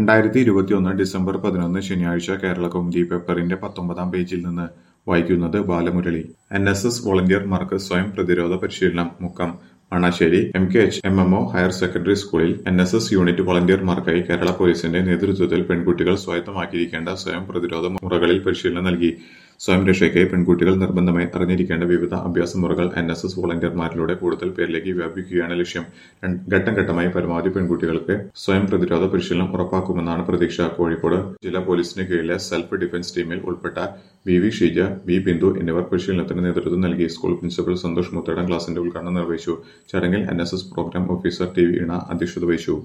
രണ്ടായിരത്തി ഇരുപത്തിയൊന്ന് ഡിസംബർ പതിനൊന്ന് ശനിയാഴ്ച കേരള കൗമുദി പേപ്പറിന്റെ പത്തൊമ്പതാം പേജിൽ നിന്ന് വായിക്കുന്നത് ബാലമുരളി എൻ എസ് എസ് വോളണ്ടിയർമാർക്ക് സ്വയം പ്രതിരോധ പരിശീലനം Mukkam Manassery M K H M M O higher secondary സ്കൂളിൽ എൻ എസ് എസ് യൂണിറ്റ് വോളണ്ടിയർമാർക്കായി കേരള പോലീസിന്റെ നേതൃത്വത്തിൽ പെൺകുട്ടികൾ സ്വായത്തമാക്കിയിരിക്കേണ്ട സ്വയം പ്രതിരോധ മുറകളിൽ പരിശീലനം നൽകി സ്വയം രക്ഷയ്ക്ക് പെൺകുട്ടികൾ നിർബന്ധമായി അറിഞ്ഞിരിക്കേണ്ട വിവിധ അഭ്യാസ മുറകൾ എൻ എസ് എസ് വോളണ്ടിയർമാരിലൂടെ കൂടുതൽ പേരിലേക്ക് വ്യാപിക്കുകയാണ് ലക്ഷ്യം രണ്ട് ഘട്ടം ഘട്ടമായി പരമാവധി പെൺകുട്ടികൾക്ക് സ്വയം പ്രതിരോധ പരിശീലനം ഉറപ്പാക്കുമെന്നാണ് പ്രതീക്ഷ കോഴിക്കോട് ജില്ലാ പോലീസിന് കീഴിലെ സെൽഫ് ഡിഫൻസ് ടീമിൽ ഉൾപ്പെട്ട V V Sheeja V Bindu എന്നിവർ പരിശീലനത്തിന് നേതൃത്വം നൽകി സ്കൂൾ പ്രിൻസിപ്പൽ സന്തോഷ് മുത്തടം ക്ലാസിന്റെ ഉദ്ഘാടനം നിർവഹിച്ചു ചടങ്ങിൽ N S S programme officer T V Ina അധ്യക്ഷത വഹിച്ചു